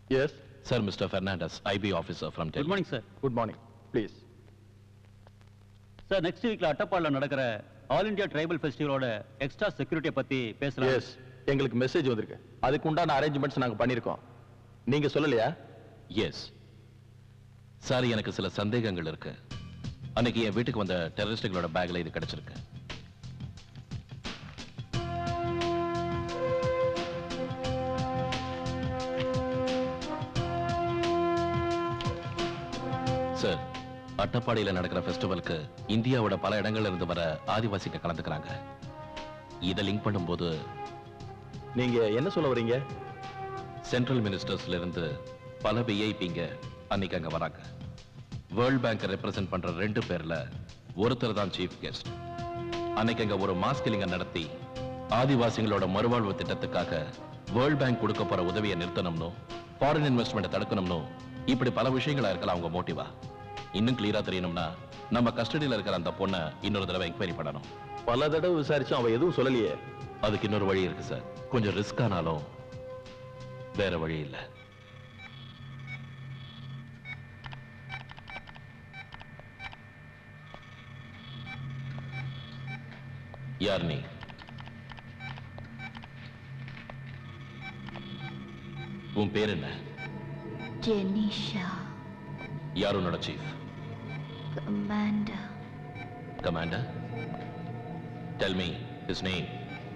S sir mister Fernandes IP officer from good morning sir good morning please sir next வீக்ல அட்டப்பாடில் நடக்கிற all India tribal ஃபெஸ்டிவலோட extra செக்யூரிட்டியை பத்தி பேசலாம் எஸ் எங்களுக்கு மெசேஜ் வந்திருக்கு அதுக்கு உண்டான அரேஞ்ச்மெண்ட்ஸ் நாங்க பண்ணிருக்கோம் நீங்க சொல்லலையா எஸ் சார் எனக்கு சில சந்தேகங்கள் இருக்கு அன்னைக்கு என் வீட்டுக்கு வந்த டெரரிஸ்டுகளோட பேக்ல இது கிடைச்சிருக்கு சார் அட்டப்பாடியில நடக்கிற ஃபெஸ்டிவலுக்கு இந்தியாவோட பல இடங்கள்ல இருந்து வர ஆதிவாசிங்க கலந்துக்கிறாங்க இதை லிங்க் பண்ணும்போது நீங்க என்ன சொல்ல வரீங்க சென்ட்ரல் மினிஸ்டர்ஸ்ல இருந்து பல விஐபிங்க அன்னைக்கு அங்க வராங்க வேர்ல்ட் பேங்கை ரெப்ரசென்ட் பண்ற ரெண்டு பேர்ல ஒருத்தர் தான் சீஃப் கெஸ்ட் அன்னைக்கு அங்க ஒரு மாஸ் கில்லிங்க நடத்தி ஆதிவாசிகளோட மறுவாழ்வு திட்டத்துக்காக வேர்ல்ட் பேங்க் கொடுக்க போற உதவியை நிறுத்தணும்னு ஃபாரின் இன்வெஸ்ட்மெண்ட் தடுக்கணும்னு இப்படி பல விஷயங்களா இருக்கலாம் அவங்க மோட்டிவா இன்னும் கிளியரா தெரியணும்னா நம்ம கஸ்டடியில இருக்கிற அந்த பொண்ணை இன்னொரு தடவை என்கொயரி பண்ணணும் பல தடவை விசாரிச்சும் அவ எதுவும் சொல்லலையே அதுக்கு இன்னொரு வழி இருக்கு சார் கொஞ்சம் ரிஸ்க் ஆனாலும் வேற வழி இல்லை யார் நீ உன் பேர் என்ன ஜெனிஷா யார் உன்னோட chief commander commander tell me his name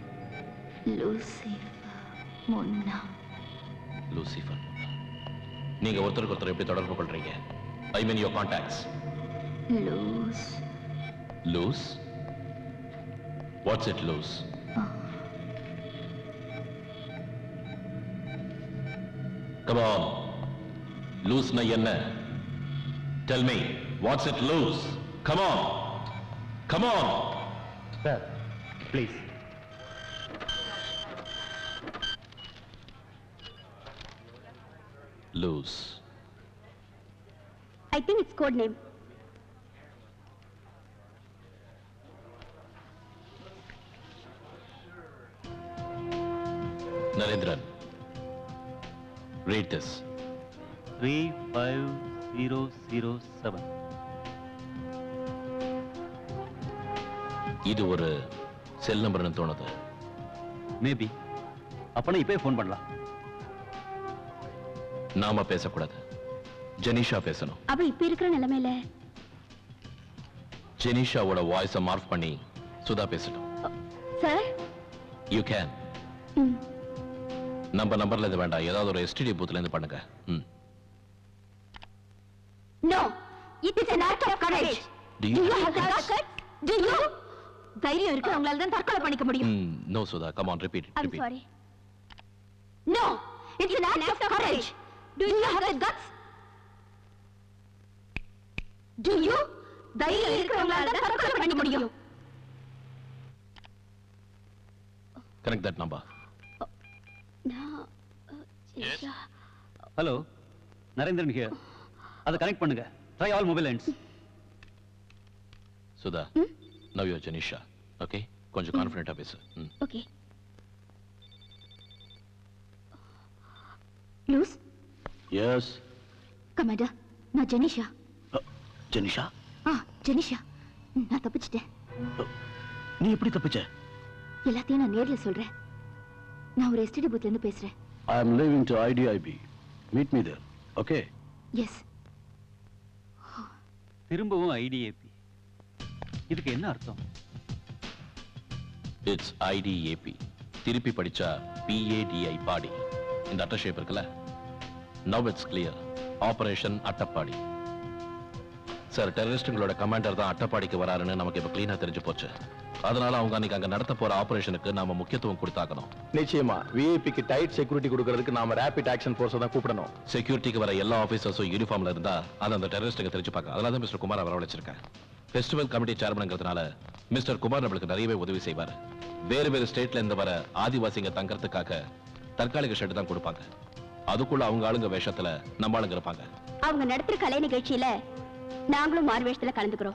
Lucifer முன்னா லூசிஃபர் நீங்க ஒருத்தருக்கு ஒருத்தர் எப்படி தொடர்பு கொள்றீங்க I mean your contacts loose loose what's it loose Come on. லூஸ்னா என்ன tell me what's it loose come on come on sir please loose I think it's code name Narendran read this three five zero zero seven இது ஒரு செல் நம்பர்னு தோணுது maybe அப்பனா இப்பவே phone பண்ணலாம் நாம பேசக்கூடாது ஜெனிஷா பேசணும் அவ இப்ப இருக்கிற நிலைமையில ஜெனிஷாவோட வாய்ஸை மார்க் பண்ணி சுதா பேசட்டும் சார் யூ கேன் நம்ம நம்பர்ல இருந்து வேண்டாம் ஏதாவது ஒரு எஸ்டிடி பூத்ல இருந்து பண்ணுங்க ம் no it is an act of courage Do do you- you have the guts do you தைரியம் இருக்கு அவங்களால தான் தற்கொலை பண்ணிக்க முடியும் ம் no Sudha come on repeat I'm repeat sorry. No, it's an act of courage. Do you have the guts? Do you? தைரியம் இருக்கிறவங்களால தான் தற்கொலை பண்ணிக்க முடியும். கனெக்ட் தட் நம்பர் நான், அஹ், ஜெஷா. ஹலோ நரேந்திரன் ஹியர் அதை கனெக்ட் பண்ணுங்க try all mobile lines Sudha now you Jenisha okay கொஞ்சம் கான்ஃபிடென்ட்டா பேசு ம் Okay. லூஸ் எஸ் கமாண்டர் நான் ஜெனிஷா ஜெனிஷா ஆ ஜெனிஷா நான் தப்பிச்சிட்டேன் நீ எப்படி தப்பிச்ச எல்லாத்தையும் நான் நேர்ல சொல்றேன் நான் ஒரு எஸ்டிடி பூத்ல இருந்து பேசுறேன் I am living to ITIP meet me there okay yes திரும்பவும் ஐடிஏபி இதுக்கு என்ன அர்த்தம் இட்ஸ் ஐடிஏபி திருப்பி படிச்சா பிஏடிஐ பாடி இந்த அட்ட ஷேப் இருக்குல்ல now it's clear operation Attappadi sir டெரரிஸ்டுங்களோட கமாண்டர் தான் அட்டப்பாடிக்கு வராருன்னு நமக்கு இப்ப கிளீனா தெரிஞ்சு போச்சு அதனால அவங்க அன்னைக்கு அங்க நடத்த போற ஆபரேஷனுக்கு நாம முக்கியத்துவம் கொடுத்தாக்கணும் நிச்சயமா விஐபிக்கு டைட் செக்யூரிட்டி கொடுக்கறதுக்கு நாம ரேபிட் ஆக்ஷன் ஃபோர்ஸ் தான் கூப்பிடணும் செக்யூரிட்டிக்கு வர எல்லா ஆபீசர்ஸும் யூனிஃபார்ம்ல இருந்தா அது அந்த டெரரிஸ்ட்டுக்கு தெரிஞ்சு பார்க்க அதனால தான் மிஸ்டர் குமார் வரவழைச்சிருக்கேன் ஃபெஸ்டிவல் கமிட்டி சேர்மனுங்கிறதுனால மிஸ்டர் குமார் நம்மளுக்கு நிறையவே உதவி செய்வார் வேறு வேறு ஸ்டேட்ல இருந்து வர ஆதிவாசிங்க தங்கறதுக்காக தற்காலிக ஷெட் தான் கொடுப்பாங்க அதுக்குள்ள அவங்க ஆளுங்க வேஷத்துல நம்ம ஆளுங்க இருப்பாங்க அவங்க நடத்துற கலை நிகழ்ச்சியில நாங்களும் மார்வேஷத்துல கலந்துக்கிறோம்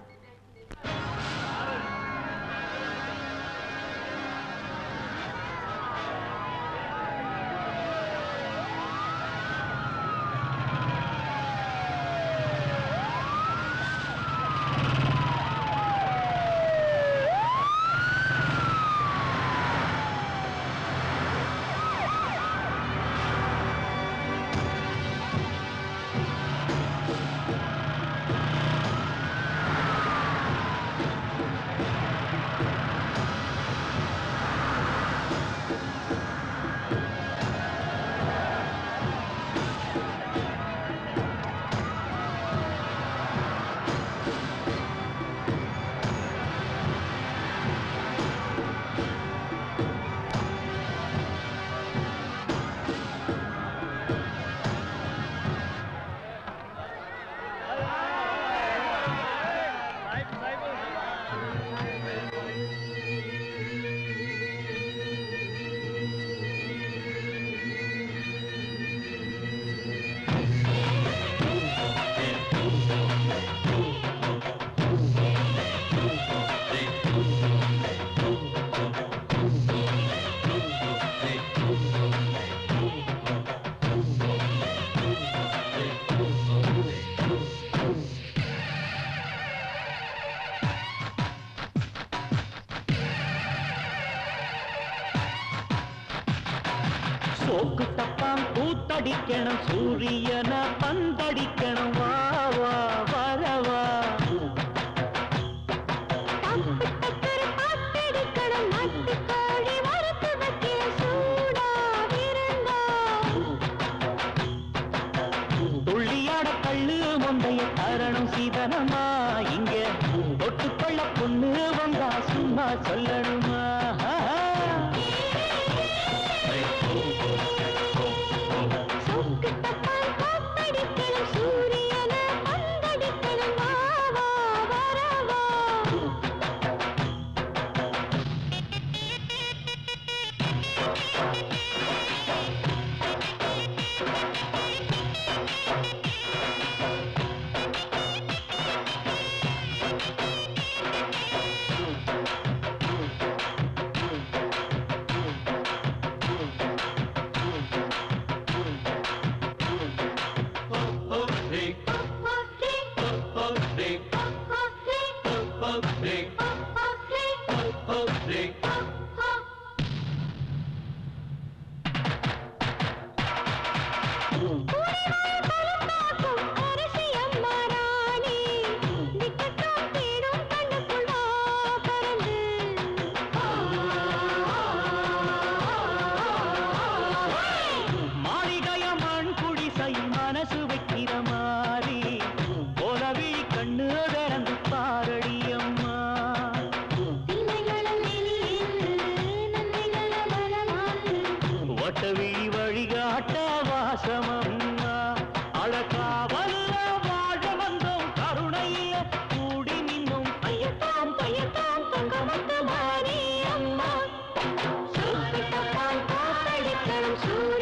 சோக்கு தப்பான் கூத்தடிக்கணும் சூரியன பந்தடிக்கணும் வா வா வரவா தப்பு தக்கரு பாட்டெடுக்கணும் நாட்டுக்கோழி வறுத்து வைக்கிற சூடா விருந்தா துள்ளியாட கள்ளு முந்தைய தரணும் சீதனமா இங்க தொட்டுக்கொள்ள பொண்ணு வந்தா சும்மா சொல்லணுமா சோக்கு தப்பான் காத்தடிக்கணும் சூரியன பந்தடிக்கணும் வா வா வரவா மாளிகைய மண் குடிசை மனசு வைக்கிற மாறி போலவி கண்ணு திறந்து பாரடி அம்மா ஒட்டவி வழிகாட்ட வாசமம்மா அழகாவல்ல வாழ வந்தோம் கருணையில கூடி நின்னும் ஐயத்தாம் பையத்தாம் தங்கமத்து மாறி அம்மா சூரியன